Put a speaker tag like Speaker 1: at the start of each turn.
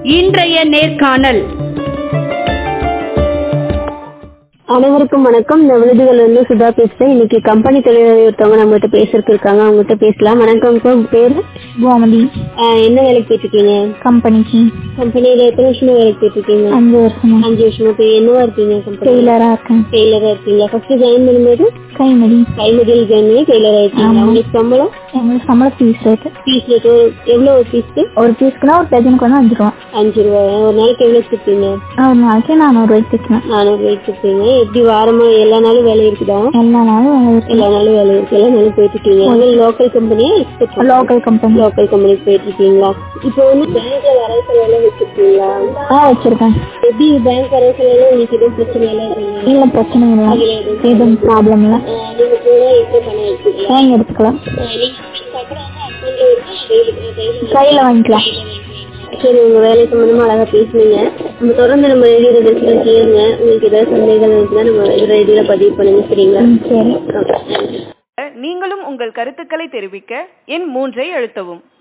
Speaker 1: இன்றைய நேர்காணல்
Speaker 2: அனைவருக்கும் வணக்கம் இந்த விருதுகள் வந்து சுதா பேசுறேன் இன்னைக்கு கம்பெனி தொழிலாளி ஒருத்தவங்க நம்மகிட்ட பேசுறதுக்கு இருக்காங்க அவங்ககிட்ட பேசலாம் வணக்கம் சார் உங்க பேரு
Speaker 3: கோமதி
Speaker 2: ஆஹ் என்ன வேலைக்கு போயிட்டு இருக்கீங்க
Speaker 3: கம்பெனிக்கு
Speaker 2: கம்பெனியில எத்தனை வருஷமா வேலைக்கு போயிட்டு இருக்கீங்க
Speaker 3: அஞ்சு வருஷமா
Speaker 2: அஞ்சு வருஷமா இப்போ என்னவா இருக்கீங்க கம்பெனி
Speaker 3: டெய்லரா இருக்கேன்
Speaker 2: டெய்லரா இருக்கீங்க ஃபர்ஸ்ட் ஜாயின் பண்ணும்போது
Speaker 3: கைமதி
Speaker 2: கைமதியில் ஜாயின் பண்ணி டெய்லரா இருக்கீங்க
Speaker 3: ஆமா.
Speaker 2: உங்களுக்கு சம்பளம்
Speaker 3: எங்களுக்கு சம்பளம் ஃபீஸ் ரேட்டு
Speaker 2: ஃபீஸ் ரேட் எவ்வளவு ஒரு ஃபீஸ்க்கு
Speaker 3: ஒரு பீஸ்க்குனா ஒரு டஜனுக்கு வந்து அஞ்சு ரூபா
Speaker 2: அஞ்சு ரூபாய் ஒரு நாளைக்கு எவ்வளவு கொடுப்பீங்க
Speaker 3: ஒரு நாளைக்கு நானூறு ரூபாய்க்கு தைக்கிறேன்
Speaker 2: நானூறு ரூபாய்க்கு கொடுப்பீங்க எப்படி வாரமா எல்லா நாளும் வேலை இருக்குதா
Speaker 3: எல்லா நாளும் வேலை இருக்கு
Speaker 2: எல்லா நாளும் வேலை இருக்கு எல்லா நாளும் போயிட்டு இருக்கீங்க லோக்கல் கம்பெனியா எக்ஸ்போர்ட்
Speaker 3: லோக்கல் கம்பெனி
Speaker 2: லோக்கல் கம்பெனிக்கு போயிட்டு இருக்கீங்களா இப்போ வந்து பேங்க்ல வரவு செலவெல்லாம் வச்சிருக்கீங்களா
Speaker 3: ஆ வச்சிருக்கேன்
Speaker 2: எப்படி பேங்க் வரவு செலவெல்லாம் உங்களுக்கு எதுவும் பிரச்சனை எல்லாம் இல்லைங்க
Speaker 3: இல்ல பிரச்சனை இல்லை எதுவும் ப்ராப்ளம் இல்லை
Speaker 2: நீங்க போனா எப்படி பண்ண வச்சுக்கலாம்
Speaker 3: வாங்கி எடுத்துக்கலாம் கையில வாங்கிக்கலாம்
Speaker 2: சரி உங்க வேலை சம்பந்தமா அழகா பேசுனீங்க நம்ம தொடர்ந்து நம்ம ரேடியோ நிகழ்ச்சியில கேளுங்க உங்களுக்கு ஏதாவது சந்தேகம் இருக்குன்னா நம்ம ரேடியோல பதிவு பண்ணுங்க சரிங்களா
Speaker 3: ம், சரி
Speaker 2: Okay.
Speaker 1: நீங்களும் உங்கள் கருத்துக்களை தெரிவிக்க எண் மூன்றை அழுத்தவும்